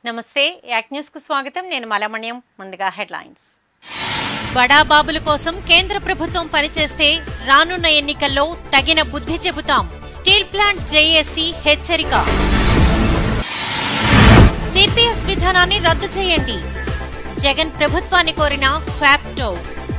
నమస్తే యాక్ న్యూస్ కు స్వాగతం నేను మలమణ్యం ముందుగా హెడ్లైన్స్ బడా బాబుల కోసం కేంద్ర ప్రభుత్వం పనిచేస్తే రానున్న ఎన్నికల్లో తగిన బుద్ధి చెబుతాం స్టీల్ ప్లాంట్ జేఏసీ హెచ్చరిక సిపిఎస్ విధానాన్ని రద్దు చేయండి జగన్ ప్రభుత్వాన్ని కోరిన ఫ్యాక్టో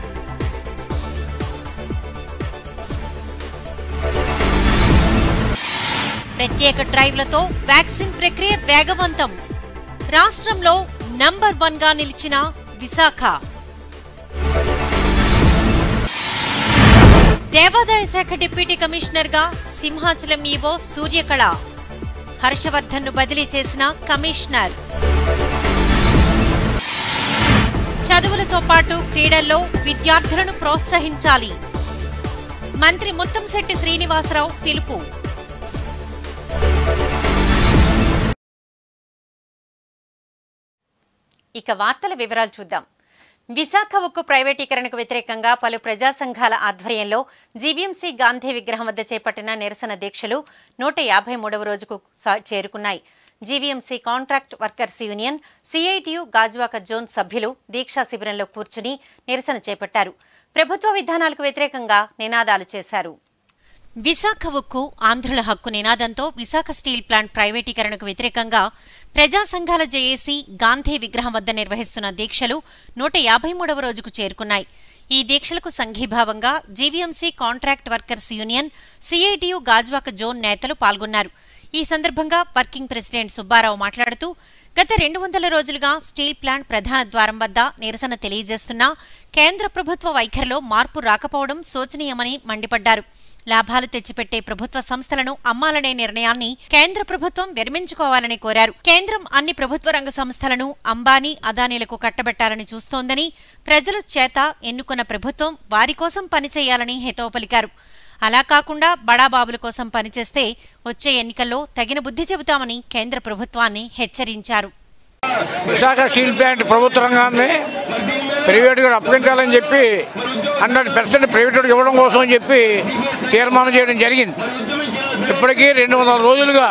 ప్రత్యేక డ్రైవ్లతో వ్యాక్సిన్ ప్రక్రియ వేగవంతం రాష్ట్రంలో నంబర్ వన్ గా నిలిచిన విశాఖ దేవాదాయ శాఖ డిప్యూటీ కమిషనర్ గా సింహాచలం ఈవో సూర్యకళ హర్షవర్ధన్ ను బదిలీ చేసిన కమిషనర్ చదువులతో పాటు క్రీడల్లో విద్యార్థులను ప్రోత్సహించాలి మంత్రి ముత్తంశెట్టి శ్రీనివాసరావు పిలుపు ఇక వార్తల వివరాలు చూద్దాం విశాఖ ఉక్కు ప్రైవేటీకరణకు వ్యతిరేకంగా పలు ప్రజా సంఘాల ఆధ్వర్యంలో జీవీఎంసీ గాంధీ విగ్రహం వద్ద చేపట్టిన నిరసన దీక్షలు నూట యాభై మూడవ రోజుకు సా- చేరుకున్నాయి GVMC contract workers union CITU Gajuwaka zone సభ్యులు దీక్షా శిబిరంలో కూర్చుని నిరసన చేపట్టారు ప్రభుత్వ విధానాలకు వ్యతిరేకంగా నినాదాలు చేశారు విశాఖ ఉక్కు ఆంధ్రుల హక్కు నినాదంతో విశాఖ స్టీల్ ప్లాంట్ ప్రైవేటీకరణకు వ్యతిరేకంగా ప్రజా సంఘాల జేఏసీ గాంధీ విగ్రహం వద్ద నిర్వహిస్తున్న దీక్షలు నూట యాభై మూడవ రోజుకు చేరుకున్నాయి ఈ దీక్షలకు సంఘీభావంగా GVMC contract workers union CITU Gajuwaka zone నేతలు పాల్గొన్నారు ఈ సందర్భంగా వర్కింగ్ ప్రెసిడెంట్ సుబ్బారావు మాట్లాడుతూ గత రెండు వందల రోజులుగా స్టీల్ ప్లాంట్ ప్రధాన ద్వారం వద్ద నిరసన తెలియజేస్తున్నా కేంద్ర ప్రభుత్వ వైఖరిలో మార్పు రాకపోవడం శోచనీయమని మండిపడ్డారు లాభాలు తెచ్చిపెట్టే ప్రభుత్వ సంస్థలను అమ్మాలనే నిర్ణయాన్ని కేంద్ర ప్రభుత్వం విరమించుకోవాలని కోరారు కేంద్రం అన్ని ప్రభుత్వ రంగ సంస్థలను అంబానీ అదానీలకు కట్టబెట్టాలని చూస్తోందని ప్రజలు చేత ఎన్నుకున్న ప్రభుత్వం వారి కోసం పనిచేయాలని హితవు పలికారు అలా కాకుండా బడాబాబుల కోసం పనిచేస్తే వచ్చే ఎన్నికల్లో తగిన బుద్ధి చెబుతామని కేంద్ర ప్రభుత్వాన్ని హెచ్చరించారు విశాఖ స్టీల్ ప్లాంట్ ప్రభుత్వ రంగాన్ని ప్రైవేటుగా అప్పగించాలని చెప్పి హండ్రెడ్ పర్సెంట్ ప్రైవేటుగా ఇవ్వడం కోసం అని చెప్పి తీర్మానం చేయడం జరిగింది ఇప్పటికీ రెండు వందల రోజులుగా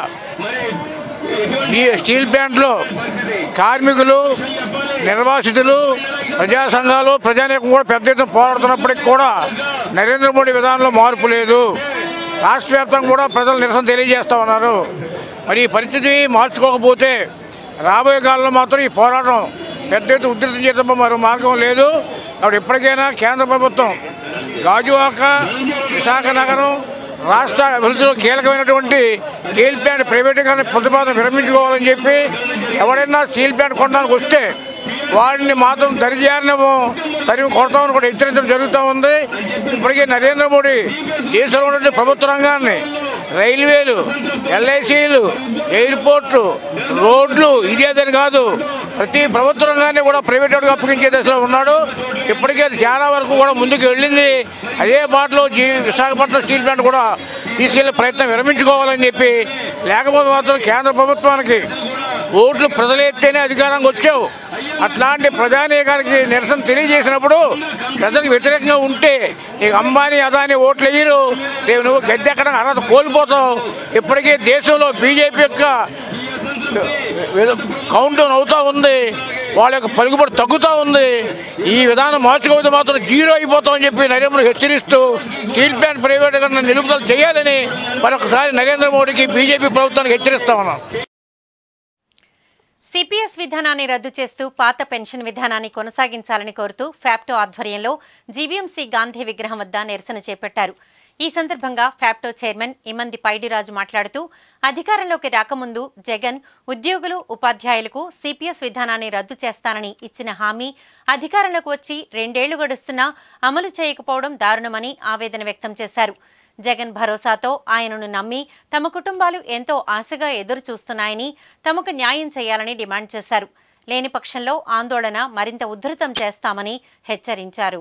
ఈ స్టీల్ ప్లాంట్లో కార్మికులు నిర్వాసితులు ప్రజా సంఘాలు ప్రజానీకం కూడా పెద్ద ఎత్తున పోరాడుతున్నప్పటికీ కూడా నరేంద్ర మోడీ విధానంలో మార్పు లేదు రాష్ట్ర వ్యాప్తంగా కూడా ప్రజలు నిరసన తెలియజేస్తూ ఉన్నారు మరి ఈ పరిస్థితి మార్చుకోకపోతే రాబోయే కాలంలో మాత్రం ఈ పోరాటం పెద్ద ఎత్తున ఉధృతం చేసే మరో మార్గం లేదు కాబట్టి ఇప్పటికైనా కేంద్ర ప్రభుత్వం గాజువాక విశాఖ నగరం రాష్ట్ర అభివృద్ధిలో కీలకమైనటువంటి స్టీల్ ప్లాంట్ ప్రైవేటీకరణ ప్రతిపాదన విరమించుకోవాలని చెప్పి ఎవరైనా స్టీల్ ప్లాంట్ కొనడానికి వస్తే వాడిని మాత్రం దరిజారినము తరిమి కొడతామని కూడా హెచ్చరించడం జరుగుతూ ఉంది ఇప్పటికే నరేంద్ర మోడీ దేశంలో ఉన్నటువంటి ప్రభుత్వ రంగాన్ని రైల్వేలు ఎల్ఐసీలు ఎయిర్పోర్ట్లు రోడ్లు ఇదేదని కాదు ప్రతి ప్రభుత్వ రంగాన్ని కూడా ప్రైవేట్ వాడికి అప్పగించే దశలో ఉన్నాడు ఇప్పటికే అది చాలా వరకు కూడా ముందుకు వెళ్ళింది అదే బాటలో జీ విశాఖపట్నం స్టీల్ ప్లాంట్ కూడా తీసుకెళ్లే ప్రయత్నం విరమించుకోవాలని చెప్పి లేకపోతే మాత్రం కేంద్ర ప్రభుత్వానికి ఓట్లు ప్రజలెత్తేనే అధికారంగా వచ్చావు అట్లాంటి ప్రజానీకానికి నిరసన తెలియజేసినప్పుడు ప్రజలకు వ్యతిరేకంగా ఉంటే నీకు అంబానీ అదాని ఓట్లు వేయరు రేపు నువ్వు గద్దెక్కడ అర్హత కోల్పోతావు ఇప్పటికే దేశంలో బీజేపీ యొక్క కౌంట్ డౌన్ అవుతూ ఉంది వాళ్ళ యొక్క పలుకుబడి తగ్గుతూ ఉంది ఈ విధానం మార్చుకోకపోతే మాత్రం జీరో అయిపోతామని చెప్పి నరేంద్ర మోడీ హెచ్చరిస్తూ స్టీల్ ప్లాంట్ ప్రైవేటీకరణ నిలుపుదల చేయాలని మరొకసారి నరేంద్ర మోడీకి బీజేపీ ప్రభుత్వానికి హెచ్చరిస్తా ఉన్నాం సిపిఎస్ విధానాన్ని రద్దు చేస్తూ పాత పెన్షన్ విధానాన్ని కొనసాగించాలని కోరుతూ ఫ్యాప్టో ఆధ్వర్యంలో జీవీఎంసీ గాంధీ విగ్రహం వద్ద నిరసన చేపట్టారు ఈ సందర్భంగా ఫ్యాప్టో చైర్మన్ ఇమంది పైడిరాజు మాట్లాడుతూ అధికారంలోకి రాకముందు జగన్ ఉద్యోగులు ఉపాధ్యాయులకు సిపిఎస్ విధానాన్ని రద్దు చేస్తానని ఇచ్చిన హామీ అధికారంలోకి వచ్చి రెండేళ్లు గడుస్తున్నా అమలు చేయకపోవడం దారుణమని ఆవేదన వ్యక్తం చేశారు జగన్ భరోసాతో ఆయనను నమ్మి తమ కుటుంబాలు ఎంతో ఆశగా ఎదురు చూస్తున్నాయని తమకు న్యాయం చేయాలని డిమాండ్ చేశారు లేని పక్షంలో ఆందోళన మరింత ఉధృతం చేస్తామని హెచ్చరించారు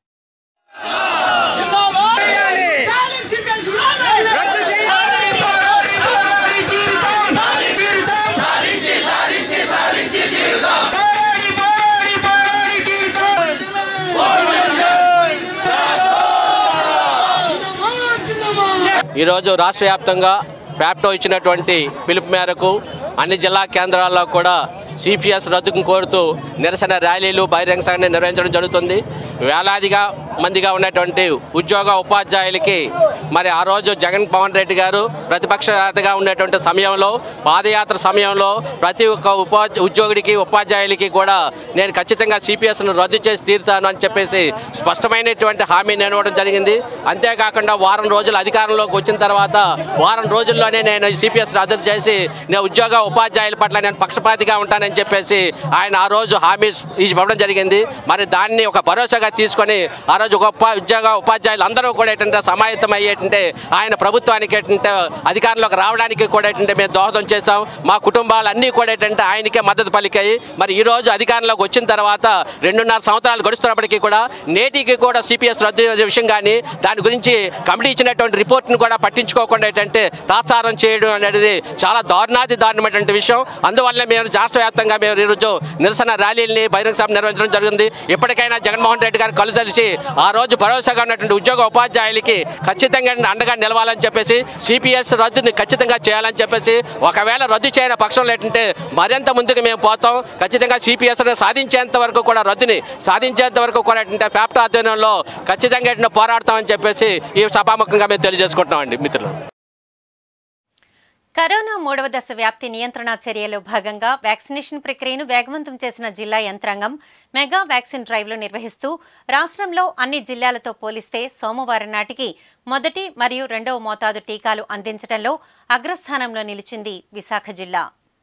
ఈరోజు రాష్ట్ర వ్యాప్తంగా ఫ్యాప్టో ఇచ్చినటువంటి పిలుపు మేరకు అన్ని జిల్లా కేంద్రాల్లో కూడా సిపిఎస్ రద్దుకు కోరుతూ నిరసన ర్యాలీలు బహిరంగ సభని నిర్వహించడం జరుగుతుంది వేలాదిగా మందిగా ఉన్నటువంటి ఉద్యోగ ఉపాధ్యాయులకి మరి ఆ రోజు జగన్మోహన్ రెడ్డి గారు ప్రతిపక్ష నేతగా ఉండేటువంటి సమయంలో పాదయాత్ర సమయంలో ప్రతి ఒక్క ఉపా ఉద్యోగుడికి ఉపాధ్యాయులకి కూడా నేను ఖచ్చితంగా సిపిఎస్ను రద్దు చేసి తీరుతాను అని చెప్పేసి స్పష్టమైనటువంటి హామీ నేను ఇవ్వడం జరిగింది అంతేకాకుండా వారం రోజులు అధికారంలోకి వచ్చిన తర్వాత వారం రోజుల్లోనే నేను సిపిఎస్ రద్దు చేసి నేను ఉద్యోగ ఉపాధ్యాయుల పట్ల నేను పక్షపాతిగా ఉంటానని చెప్పేసి ఆయన ఆ రోజు హామీ ఇవ్వడం జరిగింది మరి దాన్ని ఒక భరోసాగా తీసుకొని ఆ రోజు ఒక ఉపా ఉద్యోగ ఉపాధ్యాయులు అందరూ కూడా ఏంటంటే సమాయత్తం అయ్యేటంటే ఆయన ప్రభుత్వానికి ఏంటంటే అధికారంలోకి రావడానికి కూడా ఏంటంటే మేము దోహదం చేశాం మా కుటుంబాలు అన్నీ కూడా ఏంటంటే ఆయనకే మద్దతు పలికాయి మరి ఈ రోజు అధికారంలోకి వచ్చిన తర్వాత రెండున్నర సంవత్సరాలు గడుస్తున్నప్పటికీ కూడా నేటికి కూడా సిపిఎస్ రద్దు విషయం కానీ దాని గురించి కమిటీ ఇచ్చినటువంటి రిపోర్ట్ను కూడా పట్టించుకోకుండా ఏంటంటే తాత్సారం చేయడం అనేది చాలా దారుణాది దారుణమైనటువంటి విషయం అందువల్ల మేము రాష్ట్ర వ్యాప్తంగా మేము ఈరోజు నిరసన ర్యాలీల్ని బహిరంగ సభ నిర్వహించడం జరిగింది ఇప్పటికైనా జగన్మోహన్ రెడ్డి గారు కళ్ళు తెలిసి ఆ రోజు భరోసాగా ఉన్నటువంటి ఉద్యోగ ఉపాధ్యాయులకి ఖచ్చితంగా అండగా నిలవాలని చెప్పేసి సిపిఎస్ రద్దుని ఖచ్చితంగా చేయాలని చెప్పేసి ఒకవేళ రద్దు చేయని పక్షంలో ఏంటంటే మరింత ముందుకు మేము పోతాం ఖచ్చితంగా సిపిఎస్ సాధించేంత వరకు కూడా రద్దుని సాధించేంత వరకు కూడా ఏంటంటే ఫ్యాప్ట్ ఆధ్వర్యంలో ఖచ్చితంగా ఏంటంటే పోరాడతామని చెప్పేసి ఈ సభాముఖంగా మేము తెలియజేసుకుంటున్నామండి మిత్రులు కరోనా మూడవ దశ వ్యాప్తి నియంత్రణ చర్యలో భాగంగా వ్యాక్సినేషన్ ప్రక్రియను వేగవంతం చేసిన జిల్లా యంత్రాంగం మెగా వ్యాక్సిన్ డ్రైవ్లు నిర్వహిస్తూ రాష్ట్రంలో అన్ని జిల్లాలతో పోలిస్తే సోమవారం నాటికి మొదటి మరియు రెండవ మోతాదు టీకాలు అందించడంలో అగ్రస్థానంలో నిలిచింది విశాఖ జిల్లా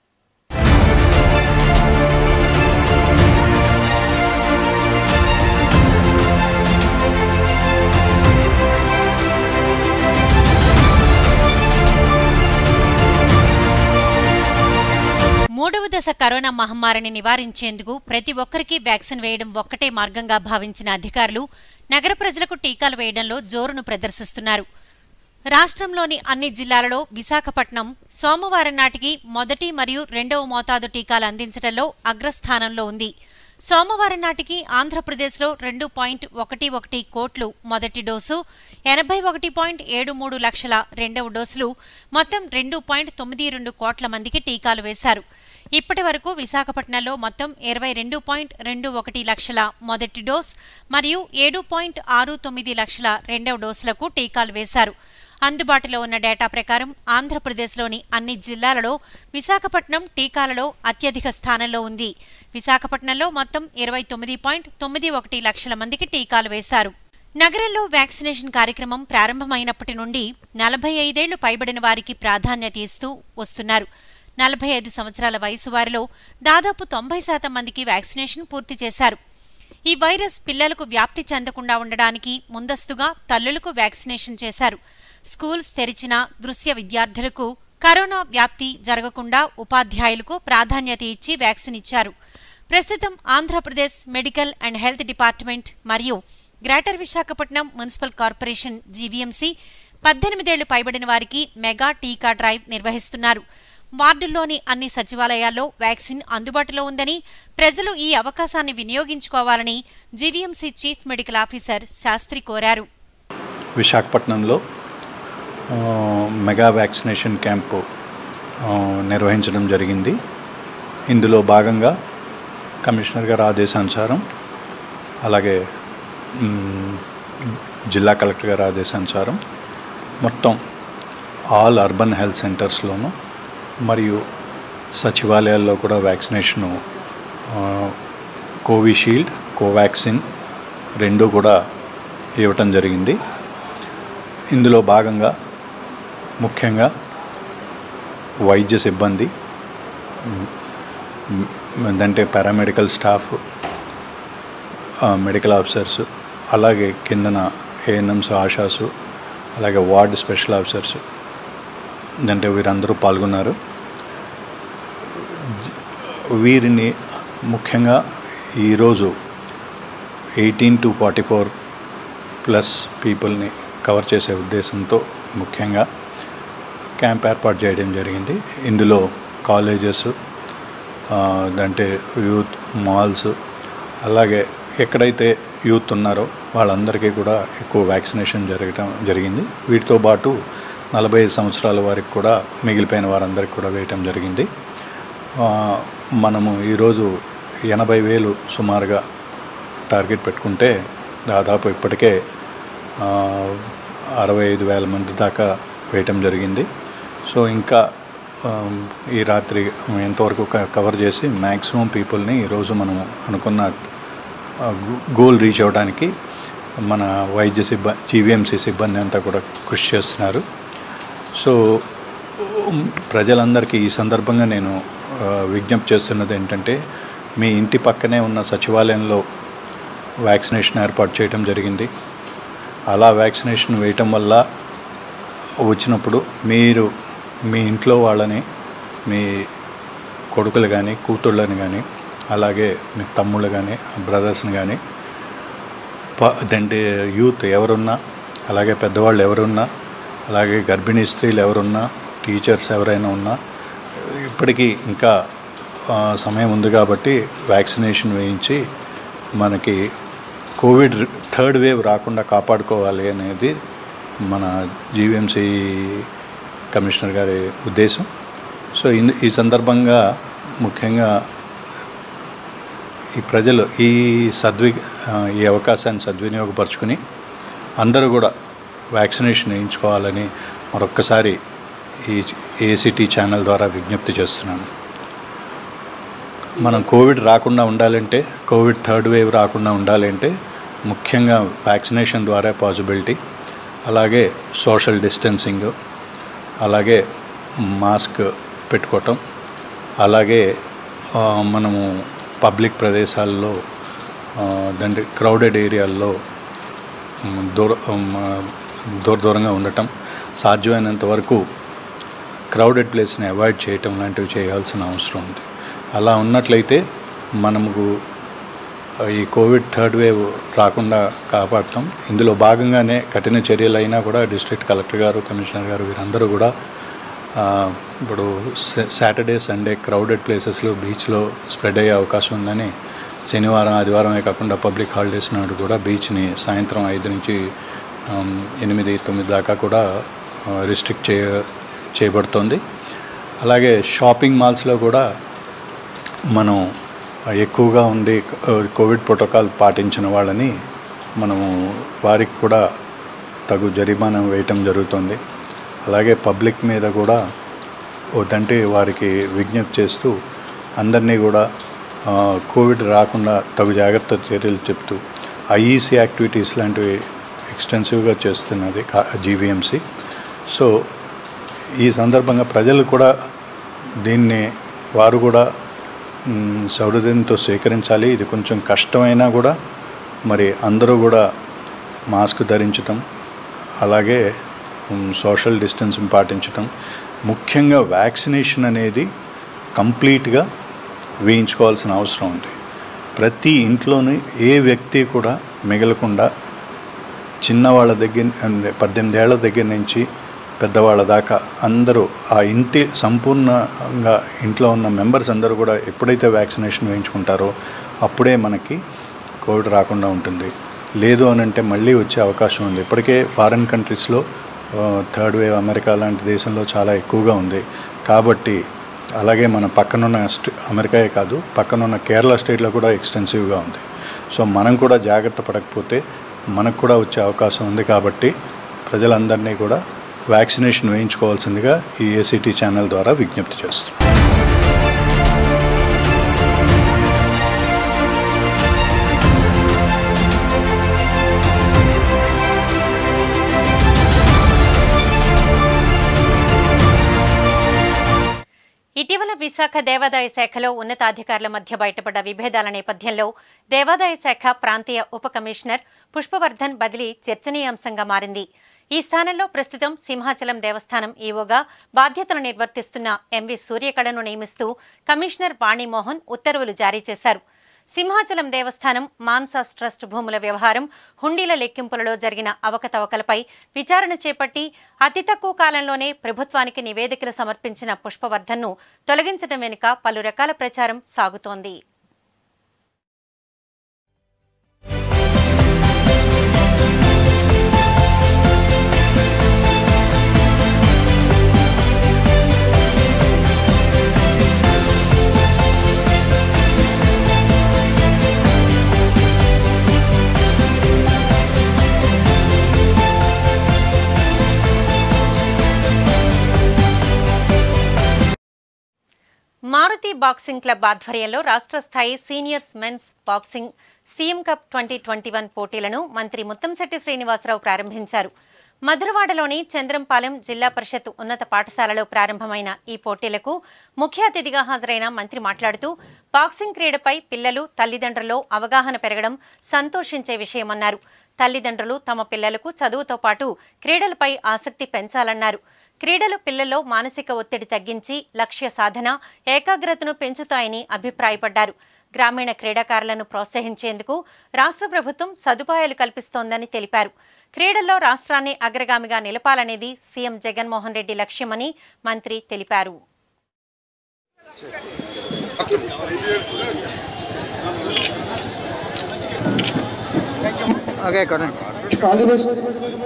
మూడవ దశ కరోనా మహమ్మారిని నివారించేందుకు ప్రతి ఒక్కరికి వ్యాక్సిన్ వేయడం ఒక్కటే మార్గంగా భావించిన అధికారులు నగర ప్రజలకు టీకాలు వేయడంలో జోరును ప్రదర్శిస్తున్నారు రాష్ట్రంలోని అన్ని జిల్లాలలో విశాఖపట్నం సోమవారం నాటికి మొదటి మరియు రెండవ మోతాదు టీకాలు అందించడంలో అగ్రస్థానంలో ఉంది సోమవారం నాటికి ఆంధ్రప్రదేశ్లో రెండు పాయింట్ ఒకటి ఒకటి కోట్లు మొదటి డోసు ఎనభై ఒకటి పాయింట్ ఏడు మూడు లక్షల రెండవ డోసులు మొత్తం రెండు పాయింట్ తొమ్మిది రెండు కోట్ల మందికి టీకాలు వేశారు ఇప్పటి వరకు విశాఖపట్నంలో మొత్తం ఇరవై రెండు పాయింట్ రెండు ఒకటి లక్షల మొదటి డోస్ మరియు ఏడు పాయింట్ ఆరు తొమ్మిది లక్షల రెండవ డోసులకు టీకాలు వేశారు అందుబాటులో ఉన్న డేటా ప్రకారం ఆంధ్రప్రదేశ్లోని అన్ని జిల్లాలలో విశాఖపట్నం టీకాలలో అత్యధిక స్థానంలో ఉంది విశాఖపట్నంలో మొత్తం ఇరవై తొమ్మిది పాయింట్ తొమ్మిది ఒకటి లక్షల మందికి టీకాలు వేశారు నగరంలో వ్యాక్సినేషన్ కార్యక్రమం ప్రారంభమైనప్పటి నుండి నలభై ఐదేళ్లు పైబడిన వారికి ప్రాధాన్యత ఇస్తూ వస్తున్నారు నలభై ఐదు సంవత్సరాల వయసు వారిలో దాదాపు తొంభై శాతం మందికి వ్యాక్సినేషన్ పూర్తి చేశారు ఈ వైరస్ పిల్లలకు వ్యాప్తి చెందకుండా ఉండడానికి ముందస్తుగా తల్లులకు వ్యాక్సినేషన్ చేశారు స్కూల్స్ తెరిచిన దృశ్య విద్యార్థులకు కరోనా వ్యాప్తి జరగకుండా ఉపాధ్యాయులకు ప్రాధాన్యత ఇచ్చి వ్యాక్సిన్ ఇచ్చారు ప్రస్తుతం Andhra Pradesh medical and health department మరియు greater Visakhapatnam municipal corporation GVMC పద్దెనిమిదేళ్లు పైబడిన వారికి మెగా టీకా డ్రైవ్ నిర్వహిస్తున్నారు వార్డుల్లోని అన్ని సచివాలయాల్లో వ్యాక్సిన్ అందుబాటులో ఉందని ప్రజలు ఈ అవకాశాన్ని వినియోగించుకోవాలని GVMC chief medical officer Shastri కోరారు విశాఖపట్నంలో ఆ, మెగా వ్యాక్సినేషన్ క్యాంపు ఆ, నిర్వహించడం జరిగింది ఇందులో భాగంగా కమిషనర్ గారి ఆదేశానుసారం అలాగే మ్, జిల్లా కలెక్టర్ గారి ఆదేశానుసారం మొత్తం ఆల్ అర్బన్ హెల్త్ సెంటర్స్లోనూ మరియు సచివాలయాల్లో కూడా వ్యాక్సినేషను ఆ, కోవిషీల్డ్ కోవాక్సిన్ రెండు కూడా ఇవ్వటం జరిగింది ఇందులో భాగంగా ముఖ్యంగా వైద్య సిబ్బంది మ్, అంటే పారామెడికల్ స్టాఫ్ ఆ, మెడికల్ ఆఫీసర్స్ అలాగే కిందన ఏఎన్ఎంస్ ఆశాసు అలాగే వార్డ్ స్పెషల్ ఆఫీసర్స్ అంటే వీరందరూ పాల్గొన్నారు జ- వీరిని ముఖ్యంగా ఈరోజు eighteen to forty four plus పీపుల్ని కవర్ చేసే ఉద్దేశంతో ముఖ్యంగా క్యాంప్ ఏర్పాటు చేయడం జరిగింది ఇందులో కాలేజెస్ ఆ, అంటే యూత్ మాల్స్ అలాగే ఎక్కడైతే యూత్ ఉన్నారో వాళ్ళందరికీ కూడా ఎక్కువ వ్యాక్సినేషన్ జరగటం జరిగింది వీటితో పాటు నలభై ఐదు సంవత్సరాల వారికి కూడా మిగిలిపోయిన వారందరికీ కూడా వేయటం జరిగింది ఆ, మనము ఈరోజు ఎనభై వేలు సుమారుగా టార్గెట్ పెట్టుకుంటే దాదాపు ఇప్పటికే ఆ, అరవై ఐదు వేల మంది దాకా వేయటం జరిగింది సో ఇంకా ఆ, ఈ రాత్రి ఎంతవరకు క- కవర్ చేసి మ్యాక్సిమం పీపుల్ని ఈరోజు మనం అనుకున్న ఆ, గో- గోల్ రీచ్ అవ్వడానికి మన వైద్య సిబ్బంది జీవీఎంసీ సిబ్బంది అంతా కూడా కృషి చేస్తున్నారు సో ఉమ్, ప్రజలందరికీ ఈ సందర్భంగా నేను ఆ, విజ్ఞప్తి చేస్తున్నది ఏంటంటే మీ ఇంటి పక్కనే ఉన్న సచివాలయంలో వ్యాక్సినేషన్ ఏర్పాటు చేయడం జరిగింది అలా వ్యాక్సినేషన్ వేయటం వల్ల వచ్చినప్పుడు మీరు మీ ఇంట్లో వాళ్ళని మీ కొడుకులు కానీ కూతుళ్ళని కానీ అలాగే మీ తమ్ముళ్ళు కానీ బ్రదర్స్ని కానీ ప దంటే యూత్ ఎవరున్నా అలాగే పెద్దవాళ్ళు ఎవరున్నా అలాగే గర్భిణీ స్త్రీలు ఎవరున్నా టీచర్స్ ఎవరైనా ఉన్నా ఇప్పటికీ ఇంకా ఆ, సమయం ఉంది కాబట్టి వ్యాక్సినేషన్ వేయించి మనకి కోవిడ్ థర్డ్ వేవ్ రాకుండా కాపాడుకోవాలి అనేది మన జీవీఎంసీ కమిషనర్ గారి ఉద్దేశం సో ఇన్- ఈ సందర్భంగా ముఖ్యంగా ఈ ప్రజలు ఈ సద్వి ఆ, ఈ అవకాశాన్ని సద్వినియోగపరుచుకుని అందరూ కూడా వ్యాక్సినేషన్ వేయించుకోవాలని మరొక్కసారి ఈ ఏసీటీ ఛానల్ ద్వారా విజ్ఞప్తి చేస్తున్నాను మనం కోవిడ్ రాకుండా ఉండాలంటే కోవిడ్ థర్డ్ వేవ్ రాకుండా ఉండాలంటే ముఖ్యంగా వ్యాక్సినేషన్ ద్వారా పాసిబిలిటీ అలాగే సోషల్ డిస్టెన్సింగ్ అలాగే మాస్క్ పెట్టుకోవటం అలాగే ఆ, మనము పబ్లిక్ ప్రదేశాల్లో ఆ, దండి క్రౌడెడ్ ఏరియాల్లో మ్, దూర మ్, దూర దూరంగా ఉండటం సాధ్యమైనంత వరకు క్రౌడెడ్ ప్లేస్ని అవాయిడ్ చేయటం లాంటివి చేయాల్సిన అవసరం ఉంది అలా ఉన్నట్లయితే మనము ఈ కోవిడ్ థర్డ్ వేవ్ రాకుండా కాపాడతాం ఇందులో భాగంగానే కఠిన చర్యలు అయినా కూడా డిస్ట్రిక్ట్ కలెక్టర్ గారు కమిషనర్ గారు వీరందరూ కూడా ఆ, ఇప్పుడు సా- సాటర్డే సండే క్రౌడెడ్ ప్లేసెస్లో బీచ్లో స్ప్రెడ్ అయ్యే అవకాశం ఉందని శనివారం ఆదివారమే కాకుండా పబ్లిక్ హాలిడేస్ నాడు కూడా బీచ్ని సాయంత్రం ఐదు నుంచి ఆమ్, ఎనిమిది తొమ్మిది దాకా కూడా రిస్ట్రిక్ట్ చేయ చేయబడుతోంది అలాగే షాపింగ్ మాల్స్లో కూడా మనం ఎక్కువగా ఉండి ఆ, కోవిడ్ ప్రోటోకాల్ పాటించిన వాళ్ళని మనము వారికి కూడా తగు జరిమానా వేయటం జరుగుతుంది అలాగే పబ్లిక్ మీద కూడా వద్దంటే వారికి విజ్ఞప్తి చేస్తూ అందరినీ కూడా ఆ, కోవిడ్ రాకుండా తగు జాగ్రత్త చర్యలు చెప్తూ ఐఈసీ యాక్టివిటీస్ లాంటివి ఎక్స్టెన్సివ్గా చేస్తున్నది జీవీఎంసీ సో ఈ సందర్భంగా ప్రజలు కూడా దీన్ని వారు కూడా మ్, సౌహృదయంతో స్వీకరించాలి ఇది కొంచెం కష్టమైనా కూడా మరి అందరూ కూడా మాస్క్ ధరించటం అలాగే మ్, సోషల్ డిస్టెన్సింగ్ పాటించటం ముఖ్యంగా వ్యాక్సినేషన్ అనేది కంప్లీట్గా వేయించుకోవాల్సిన అవసరం ఉంది ప్రతి ఇంట్లోని ఏ వ్యక్తి కూడా మిగలకుండా చిన్నవాళ్ళ దగ్గర అంటే పద్దెనిమిది ఏళ్ల దగ్గర నుంచి పెద్దవాళ్ళ దాకా అందరూ ఆ ఇంటి సంపూర్ణంగా ఇంట్లో ఉన్న మెంబర్స్ అందరూ కూడా ఎప్పుడైతే వ్యాక్సినేషన్ వేయించుకుంటారో అప్పుడే మనకి కోవిడ్ రాకుండా ఉంటుంది లేదు అని అంటే మళ్ళీ వచ్చే అవకాశం ఉంది ఇప్పటికే ఫారిన్ కంట్రీస్లో థర్డ్ వేవ్ అమెరికా లాంటి దేశంలో చాలా ఎక్కువగా ఉంది కాబట్టి అలాగే మన పక్కనున్న స్టే అమెరికాయే కాదు పక్కనున్న కేరళ స్టేట్లో కూడా ఎక్స్టెన్సివ్గా ఉంది సో మనం కూడా జాగ్రత్త పడకపోతే మనకు కూడా వచ్చే అవకాశం ఉంది కాబట్టి ప్రజలందరినీ కూడా వ్యాక్సినేషన్ వేయించుకోవాల్సిందిగా ఈ ఏసీటీ ఛానల్ ద్వారా విజ్ఞప్తి చేస్తున్నాం ఇటీవల విశాఖ దేవాదాయ శాఖలో ఉన్నతాధికారుల మధ్య బయటపడ్డ విభేదాల నేపథ్యంలో దేవాదాయ శాఖ ప్రాంతీయ ఉప కమిషనర్ పుష్పవర్ధన్ బదిలీ చర్చనీయాంశంగా మారింది ఈ స్థానంలో ప్రస్తుతం సింహాచలం దేవస్థానం ఈవోగా బాధ్యతలు నిర్వర్తిస్తున్న ఎంవి సూర్యకళను నియమిస్తూ కమిషనర్ వాణిమోహన్ ఉత్తర్వులు జారీ చేశారు సింహాచలం దేవస్థానం మాన్సాస్ ట్రస్ట్ భూముల వ్యవహారం హుండీల లెక్కింపులలో జరిగిన అవకతవకలపై విచారణ చేపట్టి అతి తక్కువ కాలంలోనే ప్రభుత్వానికి నివేదికలు సమర్పించిన పుష్పవర్ధన్ను తొలగించడం వెనుక పలు రకాల ప్రచారం సాగుతోంది మారుతి బాక్సింగ్ క్లబ్ ఆధ్వర్యంలో రాష్ట్ర స్థాయి seniors men's boxing CM cup twenty twenty one పోటీలను మంత్రి ముత్తంశెట్టి శ్రీనివాసరావు ప్రారంభించారు మధురవాడలోని చంద్రంపాలెం జిల్లా పరిషత్ ఉన్నత పాఠశాలలో ప్రారంభమైన ఈ పోటీలకు ముఖ్య అతిథిగా హాజరైన మంత్రి మాట్లాడుతూ బాక్సింగ్ క్రీడపై పిల్లలు తల్లిదండ్రుల్లో అవగాహన పెరగడం సంతోషించే విషయమన్నారు తల్లిదండ్రులు తమ పిల్లలకు చదువుతో పాటు క్రీడలపై ఆసక్తి పెంచాలన్నారు క్రీడలు పిల్లల్లో మానసిక ఒత్తిడి తగ్గించి లక్ష్య సాధన ఏకాగ్రతను పెంచుతాయని అభిప్రాయపడ్డారు గ్రామీణ క్రీడాకారులను ప్రోత్సహించేందుకు రాష్ట్ర ప్రభుత్వం సదుపాయాలు కల్పిస్తోందని తెలిపారు క్రీడల్లో రాష్ట్రాన్ని అగ్రగామిగా నిలపాలనేది సీఎం జగన్మోహన్ రెడ్డి లక్ష్యమని మంత్రి తెలిపారు ఓకే కొనండి ఆల్ ది బెస్ట్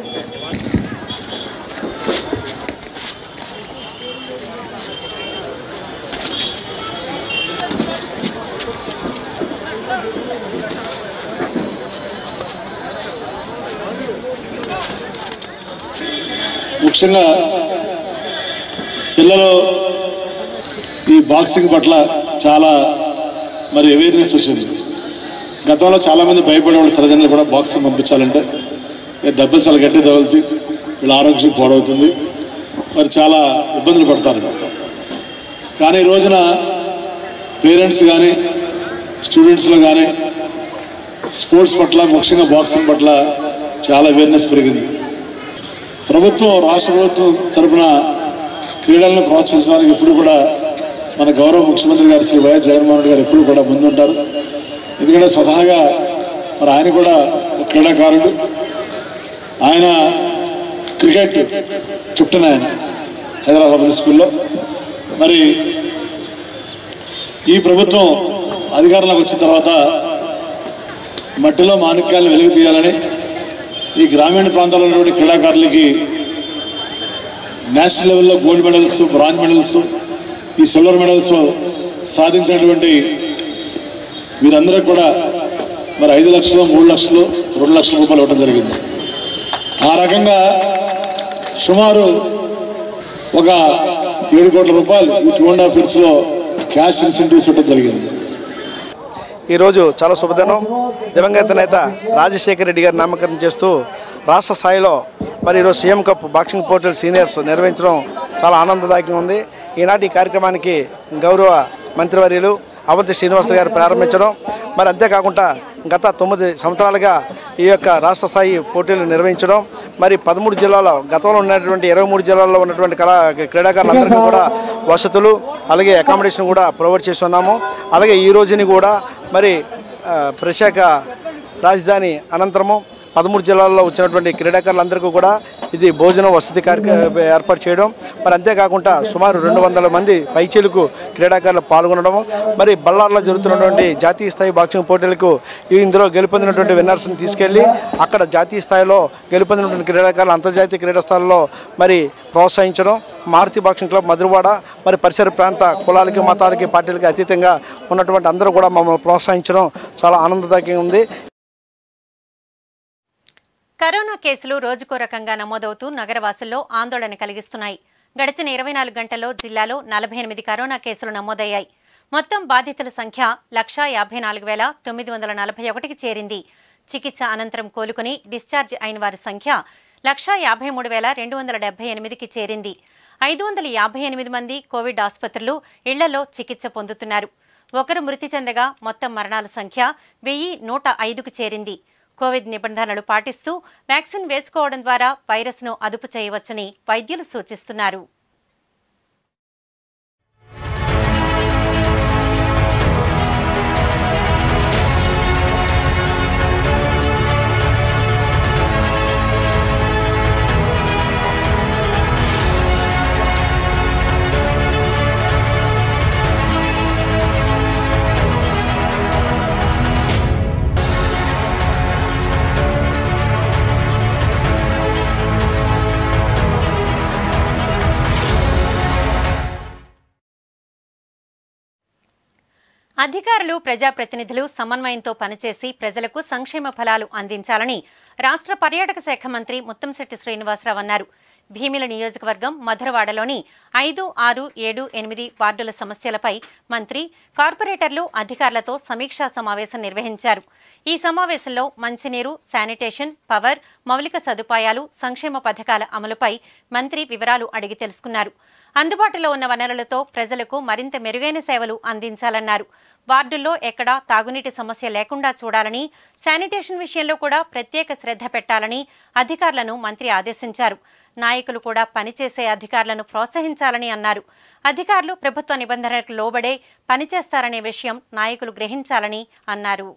ముఖ్యంగా పిల్లలు ఈ బాక్సింగ్ పట్ల చాలా మరి అవేర్నెస్ వచ్చింది గతంలో చాలామంది భయపడేవాళ్ళు తల్లిదండ్రులు కూడా బాక్సింగ్ పంపించాలంటే ఏ దెబ్బలు చాలా గట్టి తగులుతాయి వీళ్ళ ఆరోగ్యం పాడవుతుంది మరి చాలా ఇబ్బందులు పడతారు కానీ ఈ రోజున పేరెంట్స్ కానీ స్టూడెంట్స్లో కానీ స్పోర్ట్స్ పట్ల ముఖ్యంగా బాక్సింగ్ పట్ల చాలా అవేర్నెస్ పెరిగింది ప్రభుత్వం రాష్ట్ర ప్రభుత్వం తరపున క్రీడలను ప్రోత్సహించడానికి ఎప్పుడు కూడా మన గౌరవ ముఖ్యమంత్రి గారు శ్రీ వైఎస్ జగన్మోహన్ రెడ్డి గారు ఎప్పుడు కూడా ముందుంటారు ఎందుకంటే స్వతహాగా మరి ఆయన కూడా ఒక క్రీడాకారుడు ఆయన క్రికెట్ కెప్టెన్ ఆయన హైదరాబాద్ పబ్లిక్ స్కూల్లో మరి ఈ ప్రభుత్వం అధికారంలోకి వచ్చిన తర్వాత మట్టిలో మాణిక్యాలను వెలుగు తీయాలని ఈ గ్రామీణ ప్రాంతాల్లో ఉన్నటువంటి క్రీడాకారులకి నేషనల్ లెవెల్లో గోల్డ్ మెడల్స్ బ్రాంజ్ మెడల్స్ ఈ సిల్వర్ మెడల్స్ సాధించినటువంటి వీరందరూ కూడా మరి ఐదు లక్షలు మూడు లక్షలు రెండు లక్షల రూపాయలు ఇవ్వడం జరిగింది ఆ రకంగా సుమారు ఒక ఏడు కోట్ల రూపాయలు ఈ టూ అండ్ హాఫ్ ఇయర్స్లో క్యాష్ ఇన్సెంటివ్స్ ఇవ్వడం జరిగింది ఈరోజు చాలా శుభదినం దివంగత నేత రాజశేఖర రెడ్డి గారి నామకరణం చేస్తూ రాష్ట్ర స్థాయిలో మరి ఈరోజు CM cup boxing portal seniors నిర్వహించడం చాలా ఆనందదాయకంగా ఉంది ఈనాటి ఈ కార్యక్రమానికి గౌరవ మంత్రివర్యులు అవంతి శ్రీనివాస్ గారు ప్రారంభించడం మరి అంతేకాకుండా గత తొమ్మిది సంవత్సరాలుగా ఈ యొక్క రాష్ట్ర స్థాయి పోటీలు నిర్వహించడం మరి పదమూడు జిల్లాలో గతంలో ఉన్నటువంటి ఇరవై మూడు జిల్లాల్లో ఉన్నటువంటి కళా క్రీడాకారులందరికీ కూడా వసతులు అలాగే అకామిడేషన్ కూడా ప్రొవైడ్ చేస్తున్నాము అలాగే ఈ రోజుని కూడా మరి ఆ, ప్రశాఖ రాజధాని అనంతరము పదమూడు జిల్లాల్లో వచ్చినటువంటి క్రీడాకారులందరికీ కూడా ఇది భోజనం వసతి కార్యక్రమం ఏర్పాటు చేయడం మరి అంతేకాకుండా సుమారు రెండు వందల మంది పైచీలకు క్రీడాకారులు పాల్గొనడం మరి బళ్ళార్లో జరుగుతున్నటువంటి జాతీయ స్థాయి బాక్సింగ్ పోటీలకు ఈ ఇందులో గెలుపొందినటువంటి విన్నర్స్ని తీసుకెళ్లి అక్కడ జాతీయ స్థాయిలో గెలుపొందినటువంటి క్రీడాకారులు అంతర్జాతీయ క్రీడా స్థాయిలో మరి ప్రోత్సహించడం మారుతి బాక్సింగ్ క్లబ్ మధురవాడ మరి పరిసర ప్రాంత కులాలకి మతాలకి పార్టీలకి అతీతంగా ఉన్నటువంటి అందరూ కూడా మమ్మల్ని ప్రోత్సహించడం చాలా ఆనందదాయకంగా ఉంది కరోనా కేసులు రోజుకో రకంగా నమోదవుతూ నగరవాసుల్లో ఆందోళన కలిగిస్తున్నాయి గడిచిన ఇరవై నాలుగు గంటల్లో జిల్లాలో నలభై ఎనిమిది కరోనా కేసులు నమోదయ్యాయి మొత్తం బాధితుల సంఖ్య లక్షా యాభై నాలుగు వేల తొమ్మిది వందల నలభై ఒకటికి చేరింది చికిత్స అనంతరం కోలుకుని డిశ్చార్జ్ అయిన వారి సంఖ్య లక్షా యాభై మూడు వేల రెండు వందల డెబ్బై ఎనిమిదికి చేరింది ఐదు వందల యాభై ఎనిమిది మంది కోవిడ్ ఆసుపత్రులు ఇళ్లలో చికిత్స పొందుతున్నారు ఒకరు మృతి చెందగా మొత్తం మరణాల సంఖ్య వెయ్యి నూట ఐదుకు చేరింది కోవిడ్ నిబంధనలు పాటిస్తూ వ్యాక్సిన్ వేసుకోవడం ద్వారా వైరస్ను అదుపు చేయవచ్చని వైద్యులు సూచిస్తున్నారు అధికారులు ప్రజాప్రతినిధులు సమన్వయంతో పనిచేసి ప్రజలకు సంక్షేమ ఫలాలు అందించాలని రాష్ట్ర పర్యాటక శాఖ మంత్రి ముత్తంశెట్టి శ్రీనివాసరావు అన్నారు భీమిల నియోజకవర్గం మధురవాడలోని ఐదు ఆరు ఏడు ఎనిమిది వార్డుల సమస్యలపై మంత్రి కార్పొరేటర్లు అధికారులతో సమీక్షా సమావేశం నిర్వహించారు ఈ సమావేశంలో మంచినీరు శానిటేషన్ పవర్ మౌలిక సదుపాయాలు సంక్షేమ పథకాల అమలుపై మంత్రి వివరాలు అడిగి తెలుసుకున్నారు అందుబాటులో ఉన్న వనరులతో ప్రజలకు మరింత మెరుగైన సేవలు అందించాలన్నారు వార్డుల్లో ఎక్కడా తాగునీటి సమస్య లేకుండా చూడాలని శానిటేషన్ విషయంలో కూడా ప్రత్యేక శ్రద్ధ పెట్టాలని అధికారులను మంత్రి ఆదేశించారు నాయకులు కూడా పనిచేసే అధికారులను ప్రోత్సహించాలని అన్నారు అధికారులు ప్రభుత్వ నిబంధనలకు లోబడే పనిచేస్తారనే విషయం నాయకులు గ్రహించాలని అన్నారు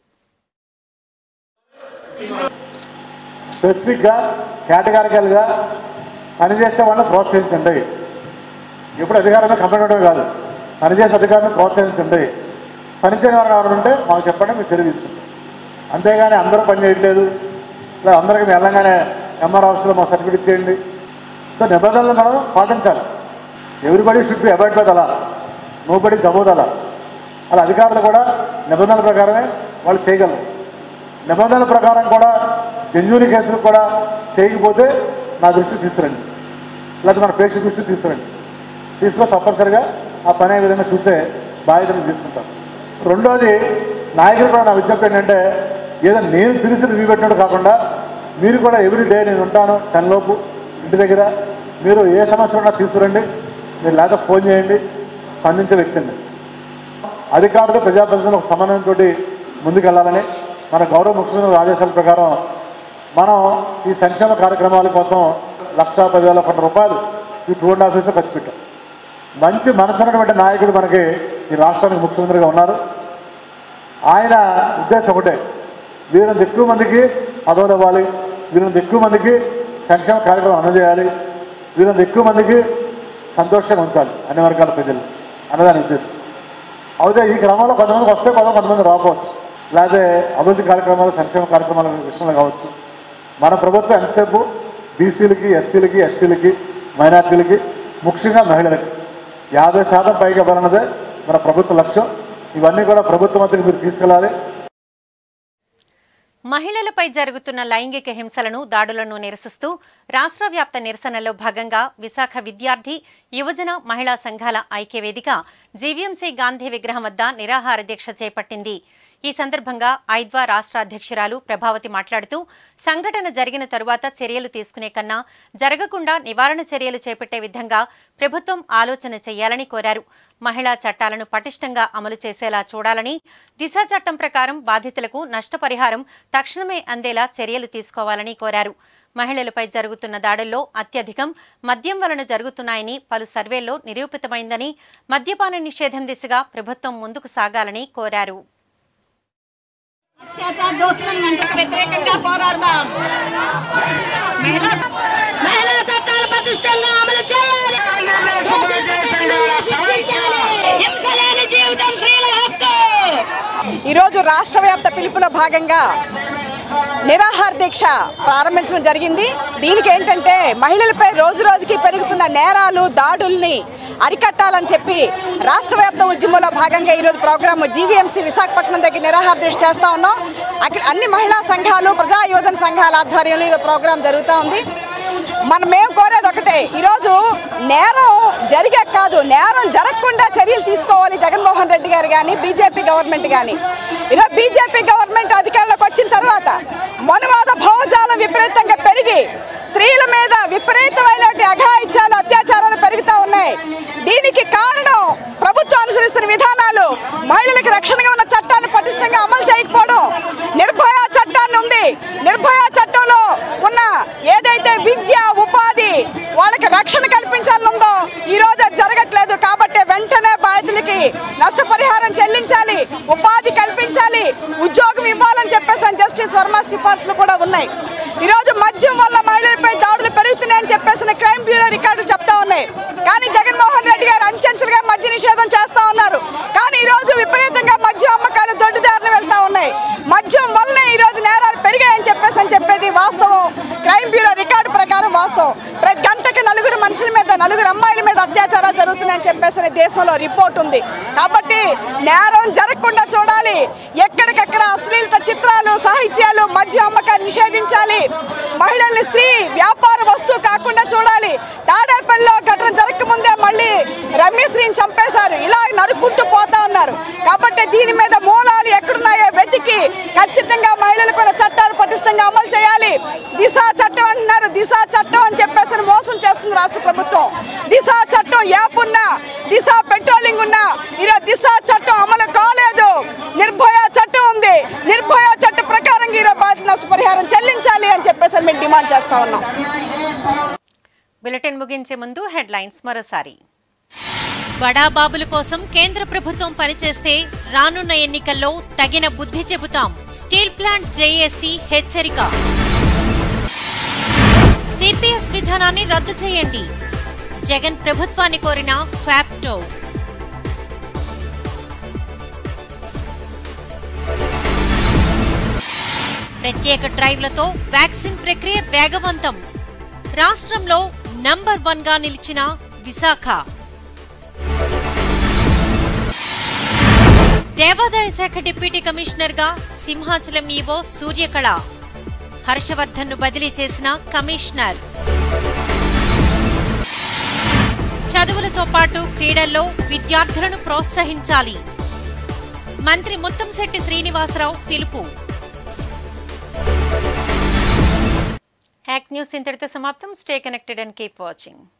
స్పెసిఫిక్గా కేటగారికల్గా పనిచేసే వాళ్ళని ప్రోత్సహించండి ఎప్పుడు అధికారులతో కంప్లైంట్ ఇవ్వడమే కాదు పనిచేసే అధికారులను ప్రోత్సహించండి పనిచేయని వారు ఎవరు ఉంటే మాకు చెప్పండి మీరు చర్య తీసుకుంటాం అంతేగాని అందరూ పని చేయట్లేదు లేదా అందరికీ మేము వెళ్ళంగానే ఎంఆర్ ఆఫీస్లో మా సర్టిఫికేట్ ఇచ్చేయండి సో నిబంధనలు మనం పాటించాలి everybody should be avoid by అలా నో బడి జమోద్ అలా అలా అధికారులు కూడా నిబంధనల ప్రకారమే వాళ్ళు చేయగలరు నిబంధనల ప్రకారం కూడా జెన్యున్ కేసులు కూడా చేయకపోతే నా దృష్టికి తీసుకురండి లేకపోతే మన పేషెంట్ దృష్టికి తీసుకురండి తీసుకొని తప్పనిసరిగా ఆ పని అయ్యే విధంగా చూసే బాధ్యతను తీసుకుంటాం రెండోది నాయకులు కూడా నా విజ్ఞప్తి ఏంటంటే ఏదో నేను పిలిచి రివ్యూ పెట్టినట్టు కాకుండా మీరు కూడా ఎవ్రీ డే నేను ఉంటాను టెన్ లోపు ఇంటి దగ్గర మీరు ఏ సమస్య ఉన్నా తీసుకురండి మీరు లేదా ఫోన్ చేయండి స్పందించే వ్యక్తిని అధికారులు ప్రజాప్రతినిధులు ఒక సమన్వయంతో ముందుకెళ్లాలని మన గౌరవ ముఖ్యమంత్రి ఆదేశాల ప్రకారం మనం ఈ సంక్షేమ కార్యక్రమాల కోసం లక్షా పదివేల కోట్ల రూపాయలు ఈ టూ అండ్ ఆఫీస్లో ఖర్చు పెట్టాం మంచి మనసున్నటువంటి నాయకుడు మనకి ఈ రాష్ట్రానికి ముఖ్యమంత్రిగా ఉన్నారు ఆయన ఉద్దేశం ఒకటే వీరంత ఎక్కువ మందికి పదవులు ఇవ్వాలి వీరంత ఎక్కువ మందికి సంక్షేమ కార్యక్రమం అందజేయాలి వీరంత ఎక్కువ మందికి సంతోషంగా ఉంచాలి అన్ని వర్గాల ప్రజలు అన్నదాని ఉద్దేశం అయితే ఈ క్రమంలో కొంతమందికి వస్తే కొంత కొంతమంది రాకపోవచ్చు లేకపోతే అభివృద్ధి కార్యక్రమాలు సంక్షేమ కార్యక్రమాల విషయంలో కావచ్చు మన ప్రభుత్వం ఎంతసేపు బీసీలకి ఎస్సీలకి ఎస్టీలకి మైనార్టీలకి ముఖ్యంగా మహిళలకి యాభై శాతం పైగా ఇవ్వాలన్నదే మన ప్రభుత్వ లక్ష్యం ఇవన్నీ కూడా ప్రభుత్వం మధ్యకి మీరు తీసుకెళ్ళాలి మహిళలపై జరుగుతున్న లైంగిక హింసలను దాడులను నిరసిస్తూ రాష్ట్ర వ్యాప్త నిరసనలో భాగంగా విశాఖ విద్యార్థి యువజన మహిళా సంఘాల ఐక్యవేదిక జీవీఎంసీ గాంధీ విగ్రహం వద్ద నిరాహార దీక్ష చేపట్టింది ఈ సందర్భంగా ఐద్వా రాష్ట్ర అధ్యక్షురాలు ప్రభావతి మాట్లాడుతూ సంఘటన జరిగిన తరువాత చర్యలు తీసుకునే కన్నా జరగకుండా నివారణ చర్యలు చేపట్టే విధంగా ప్రభుత్వం ఆలోచన చేయాలని కోరారు మహిళా చట్టాలను పటిష్టంగా అమలు చేసేలా చూడాలని దిశ చట్టం ప్రకారం బాధితులకు నష్టపరిహారం తక్షణమే అందేలా చర్యలు తీసుకోవాలని కోరారు మహిళలపై జరుగుతున్న దాడుల్లో అత్యధికం మద్యం వలన జరుగుతున్నాయని పలు సర్వేల్లో నిరూపితమైందని మద్యపాన నిషేధం దిశగా ప్రభుత్వం ముందుకు సాగాలని కోరారు అత్యాచార దోషులకు వ్యతిరేకంగా పోరాడదాం మహిళా మహిళా చట్టాలు పటిష్టంగా అమలు చేయాలి హింసలేని జీవితం స్త్రీల హక్కు ఈరోజు రాష్ట్ర వ్యాప్త పిలుపులో భాగంగా నిరాహార దీక్ష ప్రారంభించడం జరిగింది దీనికి ఏంటంటే మహిళలపై రోజు రోజుకి పెరుగుతున్న నేరాలు దాడుల్ని అరికట్టాలని చెప్పి రాష్ట్ర వ్యాప్త ఉద్యమంలో భాగంగా ఈరోజు ప్రోగ్రాం జీవీఎంసీ విశాఖపట్నం దగ్గర నిరాహార దీక్ష చేస్తూ ఉన్నాం అక్కడ అన్ని మహిళా సంఘాలు ప్రజా యువజన సంఘాల ఆధ్వర్యంలో ఈరోజు ప్రోగ్రాం జరుగుతూ ఉంది మనం మేము కోరేది ఒకటే ఈరోజు నేరం జరిగే కాదు నేరం జరగకుండా చర్యలు తీసుకోవాలి జగన్మోహన్ రెడ్డి గారు కానీ బీజేపీ గవర్నమెంట్ కానీ ఈరోజు బీజేపీ గవర్నమెంట్ అధికారంలోకి వచ్చిన తర్వాత మనువాద భావజాలం విపరీతంగా పెరిగి స్త్రీల మీద విపరీతమైన అఘాయిత్యాలు అత్యాచారాలు పెరుగుతూ ఉన్నాయి దీనికి కారణం ప్రభుత్వం అనుసరిస్తున్న విధానాలు మహిళలకు రక్షణగా ఉన్న చట్టాన్ని పటిష్టంగా అమలు చేయకపోవడం నిర్భయ చట్టాన్ని ఉంది నిర్భయ చట్టంలో ఉన్న ఏదైతే విద్య ఉపాధి వాళ్ళకి రక్షణ కల్పించాలనుందో ఈ రోజు అది జరగట్లేదు కాబట్టి వెంటనే బాధితులకి నష్టపరిహారం చెల్లించాలి ఉపాధి కల్పించాలి ఉద్యోగం ఇవ్వాలని చెప్పేసి అని జస్టిస్ వర్మ సిఫార్సులు కూడా ఉన్నాయి ఈరోజు మద్యం వల్ల మహిళలపై దాడులు పెరుగుతున్నాయని చెప్పేసి క్రైమ్ బ్యూరో రికార్డులు చెప్తా ఉన్నాయి కానీ జగన్మోహన్ రెడ్డి గారు అంచెంచెలుగా మద్య నిషేధం చేస్తా ఉన్నారు కానీ ఈ రోజు విపరీతంగా మద్యం అమ్మకాలు దొడ్డిదారిని వెళ్తా ఉన్నాయి మద్యం వల్లనే ఈ రోజు నేరాలు పెరిగాయని చెప్పేసి అని చెప్పేది వాస్తవం క్రైమ్ బ్యూరో రికార్డు ప్రకారం వాస్తవం ప్రతి గంటకి నలుగురు మనుషుల మీద నలుగురు అమ్మాయిల మీద అత్యాచారాలు జరుగుతున్నాయని చెప్పేసి దేశంలో రిపోర్ట్ ఉంది కాబట్టి నేరం జరగకుండా జరగకుండా చూడాలి ఎక్కడికక్కడ అశ్లీలత చిత్రాలు సాహిత్యాలు మద్య అమ్మకాన్ని నిషేధించాలి మహిళల్ని స్త్రీ వ్యాపార వస్తువు కాకుండా చూడాలి తాడేపల్లిలో ఘటన జరగకముందే మళ్ళీ రమ్యశ్రీని చంపేశారు ఇలా నరుక్కుంటూ పోతా ఉన్నారు కాబట్టి దీని మీద మూలాలు ఎక్కడున్నాయో వెతికి ఖచ్చితంగా మహిళలు కూడా చట్టాలు పటిష్టంగా అమలు చేయాలి దిశ చట్టం అంటున్నారు దిశ చట్టం అని చెప్పేసి మోసం చేస్తుంది రాష్ట్ర ప్రభుత్వం దిశ చట్టం యాప్ ఉన్నా దిశ పెట్రోలింగ్ ఉన్నా ఈరోజు దిశ చట్టం అమలు కాలేదు నిర్భయ చట్టం ఉంది నిర్భయ చట్టం ప్రకారం ఈరోజు బాధ్యత నష్టపరిహారం చెల్లించాలి అని చెప్పేసి మేము డిమాండ్ చేస్తా ఉన్నాం బులెటిన్ ముగించే ముందు హెడ్లైన్స్ మరోసారి బడాబాబుల కోసం కేంద్ర ప్రభుత్వం పనిచేస్తే రానున్న ఎన్నికల్లో తగిన బుద్ధి చెబుతాం స్టీల్ ప్లాంట్ జేఏసీ హెచ్చరిక సిపిఎస్ విధానాన్ని రద్దు చేయండి జగన్ ప్రభుత్వాన్ని కోరిన ఫ్యాక్టో ప్రత్యేక డ్రైవ్లతో వ్యాక్సిన్ ప్రక్రియ వేగవంతం రాష్ట్రంలో నంబర్ వన్ గా నిలిచిన విశాఖ దేవాదాయ శాఖ డిప్యూటీ కమిషనర్ గా సింహాచలం ఈవో సూర్యకళ హర్షవర్ధన్ ను బదిలీ చేసిన కమిషనర్ చదువులతో పాటు క్రీడల్లో విద్యార్థులను ప్రోత్సహించాలి మంత్రి ముత్తంశెట్టి శ్రీనివాసరావు పిలుపు హ్యాక్ న్యూస్ ఇంతటితో సమాప్తం stay connected and keep watching